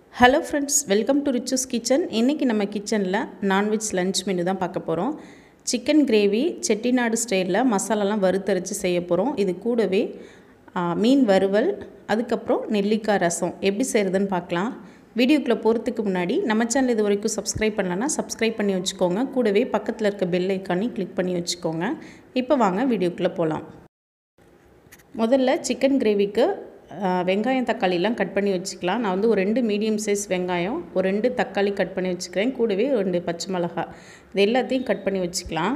hello friends welcome to riches kitchen இன்றைக்கி நம்ம கிச்சனில் நான்வெஜ் லஞ்ச் மெனு தான் பார்க்க போகிறோம் சிக்கன் கிரேவி செட்டிநாடு ஸ்டைலில் மசாலாலாம் வறுத்தரைச்சி செய்ய போகிறோம் இது கூடவே ஆ, மீன் வறுவல் அதுக்கப்புறம் நெல்லிக்காய் ரசம் எப்படி செய்கிறதுன்னு பார்க்கலாம் வீடியோக்குள்ளே போகிறதுக்கு முன்னாடி நம்ம சேனல் இது வரைக்கும் சப்ஸ்கிரைப் பண்ணலன்னா சப்ஸ்கிரைப் பண்ணி வச்சுக்கோங்க கூடவே பக்கத்தில் இருக்க பெல் ஐக்கானி கிளிக் பண்ணி வச்சுக்கோங்க இப்போ வாங்க வீடியோக்குள்ளே போகலாம் முதல்ல சிக்கன் கிரேவிக்கு ஆஹ், வெங்காயம் தக்காளிலாம் கட் பண்ணி வச்சுக்கலாம் நான் வந்து ஒரு ரெண்டு மீடியம் சைஸ் வெங்காயம் ஒரு ரெண்டு தக்காளி கட் பண்ணி வச்சுக்கிறேன் கூடவே ஒரு ரெண்டு பச்சை மிளகாய் இது எல்லாத்தையும் கட் பண்ணி வச்சுக்கலாம்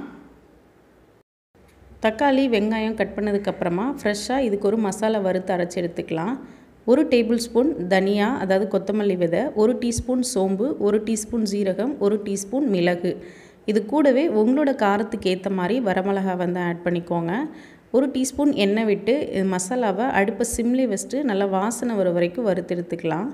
தக்காளி வெங்காயம் கட் பண்ணதுக்கப்புறமா ஃப்ரெஷ்ஷாக இதுக்கு ஒரு மசாலா வறுத்து அரைச்சி எடுத்துக்கலாம் ஒரு டேபிள் ஸ்பூன் தனியா அதாவது கொத்தமல்லி விதை ஒரு டீஸ்பூன் சோம்பு ஒரு டீஸ்பூன் ஜீரகம் ஒரு டீஸ்பூன் மிளகு இது கூடவே உங்களோட காரத்துக்கு ஏற்ற மாதிரி வரமிளகா வந்து ஆட் பண்ணிக்கோங்க ஒரு டீஸ்பூன் எண்ணெய் விட்டு இது மசாலாவை அடுப்பை சிம்லி வச்சுட்டு நல்லா வாசனை வர வரைக்கும் வறுத்து எடுத்துக்கலாம்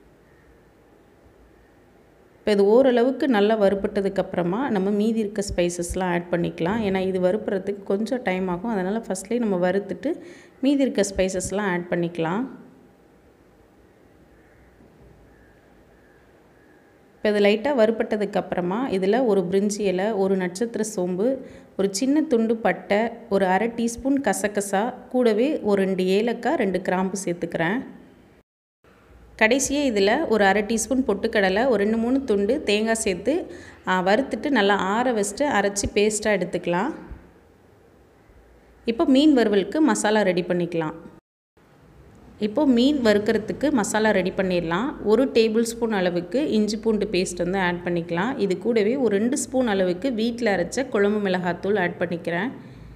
இப்போ இது ஓரளவுக்கு நல்லா வறுப்பட்டதுக்கப்புறமா நம்ம மீதி இருக்க ஸ்பைசஸ்லாம் ஆட் பண்ணிக்கலாம் ஏன்னா இது வறுப்புறதுக்கு கொஞ்சம் டைம் ஆகும் அதனால் ஃபஸ்ட்லேயே நம்ம வறுத்துட்டு மீதி இருக்க ஸ்பைசஸ்லாம் ஆட் பண்ணிக்கலாம் இப்போ இது லைட்டாக வறுப்பட்டதுக்கப்புறமா இதில் ஒரு பிரிஞ்சி இலை ஒரு நட்சத்திர சோம்பு ஒரு சின்ன துண்டு பட்டை ஒரு அரை டீஸ்பூன் கசகசா கூடவே ஒரு ரெண்டு ஏலக்காய் ரெண்டு கிராம்பு சேர்த்துக்கிறேன் கடைசியாக இதில் ஒரு அரை டீஸ்பூன் பொட்டுக்கடலை ஒரு ரெண்டு மூணு துண்டு தேங்காய் சேர்த்து ஆ, வறுத்துட்டு நல்லா ஆற வச்சுட்டு அரைச்சி பேஸ்ட்டாக எடுத்துக்கலாம் இப்போ மீன் வறுவலுக்கு மசாலா ரெடி பண்ணிக்கலாம் இப்போ மீன் வறுக்கிறதுக்கு மசாலா ரெடி பண்ணிடலாம் ஒரு டேபிள் ஸ்பூன் அளவுக்கு இஞ்சி பூண்டு பேஸ்ட் வந்து ஆட் பண்ணிக்கலாம் இது கூடவே ஒரு ரெண்டு ஸ்பூன் அளவுக்கு வீட்டில் அரைச்ச குழம்பு மிளகாத்தூள் ஆட் பண்ணிக்கிறேன்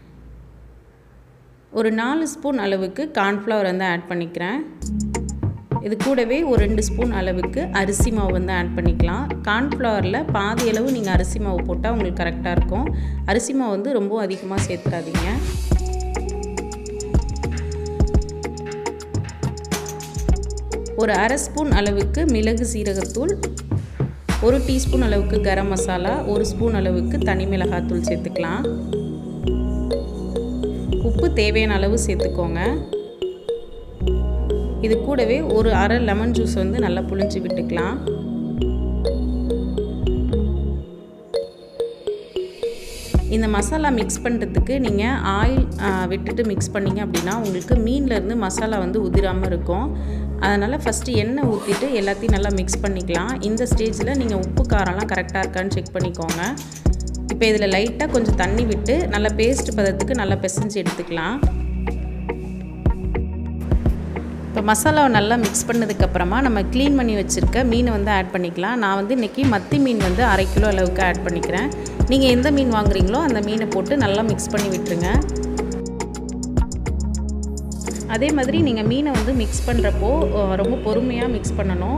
ஒரு நாலு ஸ்பூன் அளவுக்கு கார்ன்ஃப்ளவர் வந்து ஆட் பண்ணிக்கிறேன் இது கூடவே ஒரு ரெண்டு ஸ்பூன் அளவுக்கு அரிசி மாவு வந்து ஆட் பண்ணிக்கலாம் கார்ன்ஃப்ளவரில் பாதி அளவு நீங்கள் அரிசி மாவு போட்டால் உங்களுக்கு கரெக்டாக இருக்கும் அரிசி மாவு வந்து ரொம்ப அதிகமாக சேர்த்துறாதீங்க ஒரு அரை ஸ்பூன் அளவுக்கு மிளகு சீரகத்தூள் ஒரு டீஸ்பூன் அளவுக்கு கரம் மசாலா ஒரு ஸ்பூன் அளவுக்கு தனி மிளகாத்தூள் சேர்த்துக்கலாம் உப்பு தேவையான அளவு சேர்த்துக்கோங்க இது கூடவே ஒரு அரை லெமன் ஜூஸ் வந்து நல்லா புழிஞ்சு விட்டுக்கலாம் இந்த மசாலா மிக்ஸ் பண்ணுறதுக்கு நீங்கள் ஆயில் விட்டுட்டு மிக்ஸ் பண்ணிங்க அப்படின்னா உங்களுக்கு மீன்லேருந்து மசாலா வந்து உதிராமல் இருக்கும் அதனால் ஃபஸ்ட்டு எண்ணெய் ஊற்றிட்டு எல்லாத்தையும் நல்லா மிக்ஸ் பண்ணிக்கலாம் இந்த ஸ்டேஜில் நீங்கள் உப்பு காரம்லாம் கரெக்டாக இருக்கான்னு செக் பண்ணிக்கோங்க இப்போ இதில் லைட்டாக கொஞ்சம் தண்ணி விட்டு நல்லா பேஸ்ட் பதத்துக்கு நல்லா பிசைஞ்சு எடுத்துக்கலாம் இப்போ மசாலாவை நல்லா மிக்ஸ் பண்ணதுக்கப்புறமா நம்ம க்ளீன் பண்ணி வச்சுருக்க மீனை வந்து ஆட் பண்ணிக்கலாம் நான் வந்து இன்றைக்கி மத்தி மீன் வந்து அரை கிலோ அளவுக்கு ஆட் பண்ணிக்கிறேன் நீங்கள் எந்த மீன் வாங்குறீங்களோ அந்த மீனை போட்டு நல்லா மிக்ஸ் பண்ணி விட்டுருங்க அதே மாதிரி நீங்கள் மீனை வந்து மிக்ஸ் பண்ணுறப்போ அஹ், ரொம்ப பொறுமையாக மிக்ஸ் பண்ணணும்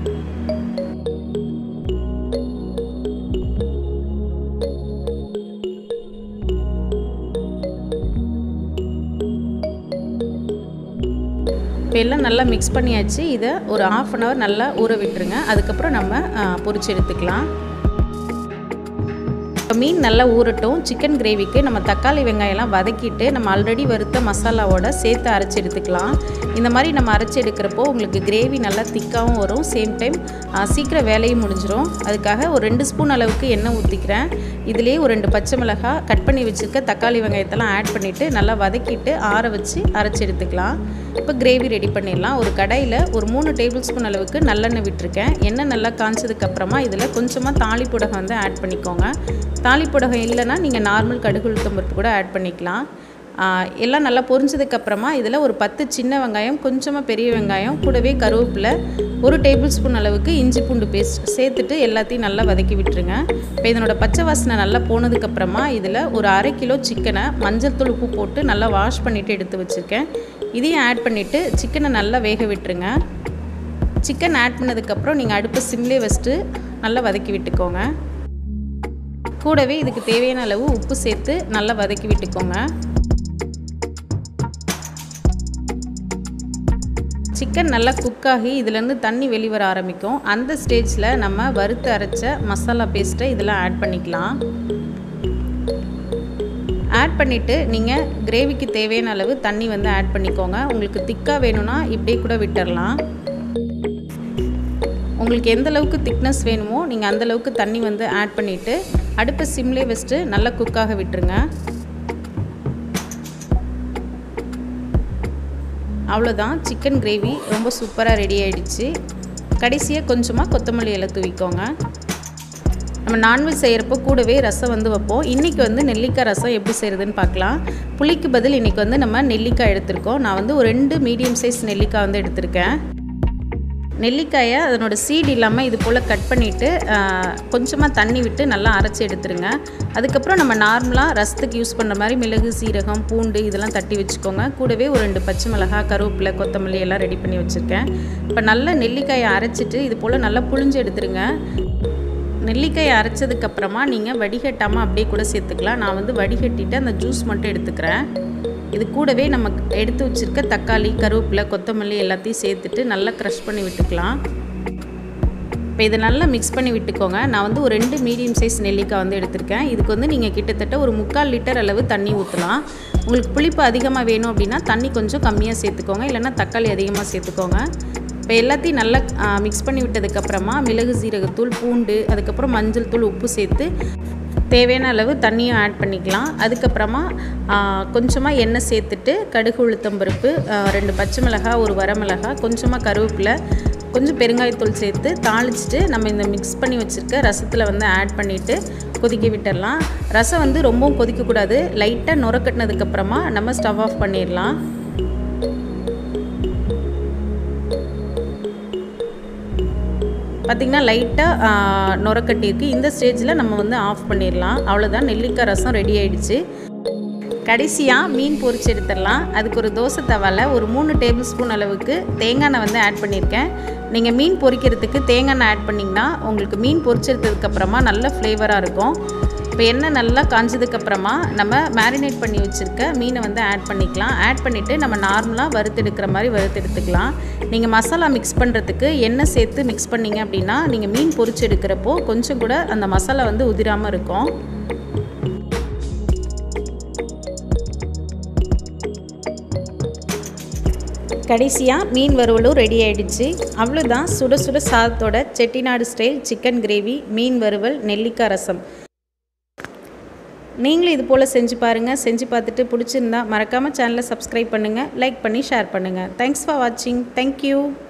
இப்போ எல்லாம் நல்லா மிக்ஸ் பண்ணியாச்சு இதை ஒரு ஆஃப் அன் ஹவர் நல்லா ஊற விட்டுருங்க அதுக்கப்புறம் நம்ம ஆ, பொரிச்சு எடுத்துக்கலாம் இப்போ மீன் நல்லா ஊறட்டும் சிக்கன் கிரேவிக்கு நம்ம தக்காளி வெங்காயம்லாம் வதக்கிட்டு நம்ம ஆல்ரெடி வறுத்த மசாலாவோட சேர்த்து அரைச்சி எடுத்துக்கலாம் இந்த மாதிரி நம்ம அரைச்சி எடுக்கிறப்போ உங்களுக்கு கிரேவி நல்லா திக்காகவும் வரும் சேம் டைம் சீக்கிரம் வேலையும் முடிஞ்சிடும் அதுக்காக ஒரு ரெண்டு ஸ்பூன் அளவுக்கு எண்ணெய் ஊற்றிக்கிறேன் இதுலேயே ஒரு ரெண்டு பச்சை மிளகாய் கட் பண்ணி வச்சுருக்க தக்காளி வெங்காயத்தெல்லாம் ஆட் பண்ணிவிட்டு நல்லா வதக்கிட்டு ஆற வச்சு அரைச்சி எடுத்துக்கலாம் இப்போ கிரேவி ரெடி பண்ணிடலாம் ஒரு கடாயில் ஒரு மூணு டேபிள் ஸ்பூன் அளவுக்கு நல்லெண்ணெய் விட்டுருக்கேன் எண்ணெய் நல்லா காய்ச்சதுக்கப்புறமா இதில் கொஞ்சமாக தாளிப்புடகம் வந்து ஆட் பண்ணிக்கோங்க தாளிப்புடகம் இல்லைன்னா நீங்கள் நார்மல் கடுகு உளுத்தம் பருப்பு கூட ஆட் பண்ணிக்கலாம் ஆஹ் எல்லாம் நல்லா பொரிஞ்சதுக்கப்புறமா இதில் ஒரு பத்து சின்ன வெங்காயம் கொஞ்சமாக பெரிய வெங்காயம் கூடவே கருவேப்பிலை ஒரு டேபிள் ஸ்பூன் அளவுக்கு இஞ்சி பூண்டு பேஸ்ட் சேர்த்துட்டு எல்லாத்தையும் நல்லா வதக்கி விட்டுருங்க இப்போ இதனோட பச்சை வாசனை நல்லா போனதுக்கப்புறமா இதில் ஒரு அரை கிலோ சிக்கனை மஞ்சள் தூள் உப்பு போட்டு நல்லா வாஷ் பண்ணிவிட்டு எடுத்து வச்சுருக்கேன் இதையும் ஆட் பண்ணிவிட்டு சிக்கனை நல்லா வேக விட்டுருங்க சிக்கன் ஆட் பண்ணதுக்கப்புறம் நீங்கள் அடுப்பு சிம்லே வச்சுட்டு நல்லா வதக்கி விட்டுக்கோங்க கூடவே இதுக்கு தேவையான அளவு உப்பு சேர்த்து நல்லா வதக்கி விட்டுக்கோங்க சிக்கன் நல்லா குக் ஆகி இதுலேருந்து தண்ணி வெளிவர ஆரம்பிக்கும் அந்த ஸ்டேஜில் நம்ம வறுத்து அரைச்ச மசாலா பேஸ்ட்டை இதில் ஆட் பண்ணிக்கலாம் ஆட் பண்ணிவிட்டு நீங்கள் கிரேவிக்கு தேவையான அளவு தண்ணி வந்து ஆட் பண்ணிக்கோங்க உங்களுக்கு திக்காக வேணும்னா இப்படியே கூட விட்டுறலாம் உங்களுக்கு எந்த அளவுக்கு திக்னஸ் வேணுமோ நீங்கள் அந்த அளவுக்கு தண்ணி வந்து ஆட் பண்ணிவிட்டு அடுப்பை சிம்லே வச்சுட்டு நல்லா குக்காக விட்டுருங்க அவ்வளோதான் சிக்கன் கிரேவி ரொம்ப சூப்பராக ரெடி ஆகிடுச்சு கடைசியாக கொஞ்சமாக கொத்தமல்லி இலை தூவிக்கோங்க நம்ம நான்வெஜ் செய்கிறப்போ கூடவே ரசம் வந்து வைப்போம் இன்றைக்கி வந்து நெல்லிக்காய் ரசம் எப்படி செய்கிறதுன்னு பார்க்கலாம் புளிக்கு பதில் இன்றைக்கி வந்து நம்ம நெல்லிக்காய் எடுத்திருக்கோம் நான் வந்து ஒரு ரெண்டு மீடியம் சைஸ் நெல்லிக்காய் வந்து எடுத்திருக்கேன் நெல்லிக்காயை அதனோட சீடு இல்லாமல் இது போல் கட் பண்ணிவிட்டு கொஞ்சமாக தண்ணி விட்டு நல்லா அரைச்சி எடுத்துருங்க அதுக்கப்புறம் நம்ம நார்மலாக ரசத்துக்கு யூஸ் பண்ணுற மாதிரி மிளகு சீரகம் பூண்டு இதெல்லாம் தட்டி வச்சுக்கோங்க கூடவே ஒரு ரெண்டு பச்சை மிளகா கருவேப்பிலை கொத்தமல்லி எல்லாம் ரெடி பண்ணி வச்சுருக்கேன் இப்போ நல்லா நெல்லிக்காயை அரைச்சிட்டு இது போல் நல்லா புழிஞ்சு எடுத்துருங்க நெல்லிக்காயை அரைச்சதுக்கப்புறமா நீங்கள் வடிகட்டாமல் அப்படியே கூட சேர்த்துக்கலாம் நான் வந்து வடிகட்டிட்டு அந்த ஜூஸ் மட்டும் எடுத்துக்கிறேன் இது கூடவே நம்ம எடுத்து வச்சுருக்க தக்காளி கருவேப்பிலை கொத்தமல்லி எல்லாத்தையும் சேர்த்துட்டு நல்லா க்ரஷ் பண்ணி விட்டுக்கலாம் இப்போ இதை நல்லா மிக்ஸ் பண்ணி விட்டுக்கோங்க நான் வந்து ஒரு ரெண்டு மீடியம் சைஸ் நெல்லிக்காய் வந்து எடுத்திருக்கேன் இதுக்கு வந்து நீங்கள் கிட்டத்தட்ட ஒரு முக்கால் லிட்டர் அளவு தண்ணி ஊற்றலாம் உங்களுக்கு புளிப்பு அதிகமாக வேணும் அப்படின்னா தண்ணி கொஞ்சம் கம்மியாக சேர்த்துக்கோங்க இல்லைன்னா தக்காளி அதிகமாக சேர்த்துக்கோங்க இப்போ எல்லாத்தையும் நல்லா மிக்ஸ் பண்ணி விட்டதுக்கப்புறமா மிளகு சீரகத்தூள் பூண்டு அதுக்கப்புறம் மஞ்சள் தூள் உப்பு சேர்த்து தேவையான அளவு தண்ணியும் ஆட் பண்ணிக்கலாம் அதுக்கப்புறமா கொஞ்சமாக எண்ணெய் சேர்த்துட்டு கடுகு உளுத்தம்பருப்பு ரெண்டு பச்சை மிளகாய் ஒரு வரமிளகாய் கொஞ்சமாக கருவேப்பிலை கொஞ்சம் பெருங்காயத்தூள் சேர்த்து தாளிச்சிட்டு நம்ம இந்த மிக்ஸ் பண்ணி வச்சுருக்க ரசத்தில் வந்து ஆட் பண்ணிவிட்டு கொதிக்க விட்டுடலாம் ரசம் வந்து ரொம்பவும் கொதிக்கக்கூடாது லைட்டாக நுரக்கட்டினதுக்கப்புறமா நம்ம ஸ்டவ் ஆஃப் பண்ணிடலாம் பார்த்திங்கன்னா லைட்டாக நுரக்கட்டியிருக்கு இந்த ஸ்டேஜில் நம்ம வந்து ஆஃப் பண்ணிடலாம் அவ்வளோதான் நெல்லிக்காய் ரசம் ரெடி ஆகிடுச்சு கடைசியாக மீன் பொரிச்சு எடுத்துடலாம் அதுக்கு ஒரு தோசை தவாவில் ஒரு மூணு டேபிள் ஸ்பூன் அளவுக்கு தேங்காய் எண்ணெய் வந்து ஆட் பண்ணியிருக்கேன் நீங்கள் மீன் பொரிக்கிறதுக்கு தேங்காய் எண்ணெய் ஆட் பண்ணிங்கன்னா உங்களுக்கு மீன் பொரிச்செடுத்ததுக்கப்புறமா நல்ல ஃப்ளேவராக இருக்கும் இப்போ எண்ணெய் நல்லா காஞ்சதுக்கப்புறமா நம்ம மேரினேட் பண்ணி வச்சுருக்க மீனை வந்து ஆட் பண்ணிக்கலாம் ஆட் பண்ணிவிட்டு நம்ம நார்மலாக வறுத்தெடுக்கிற மாதிரி வறுத்தெடுத்துக்கலாம் நீங்கள் மசாலா மிக்ஸ் பண்ணுறதுக்கு எண்ணெய் சேர்த்து மிக்ஸ் பண்ணிங்க அப்படின்னா நீங்கள் மீன் பொரிச்சு எடுக்கிறப்போ கொஞ்சம் கூட அந்த மசாலா வந்து உதிராமல் இருக்கும் கடைசியாக மீன் வறுவலும் ரெடி ஆகிடுச்சு அவ்வளோதான் சுட சுட சாதத்தோட செட்டிநாடு ஸ்டைல் சிக்கன் கிரேவி மீன் வறுவல் நெல்லிக்காய் ரசம் நீங்களும் இது போல் செஞ்சு பாருங்கள் செஞ்சு பார்த்துட்டு பிடிச்சிருந்தா மறக்காமல் சேனலை சப்ஸ்கிரைப் பண்ணுங்கள் லைக் பண்ணி ஷேர் பண்ணுங்கள் தேங்க்ஸ் ஃபார் வாட்சிங் தேங்க்யூ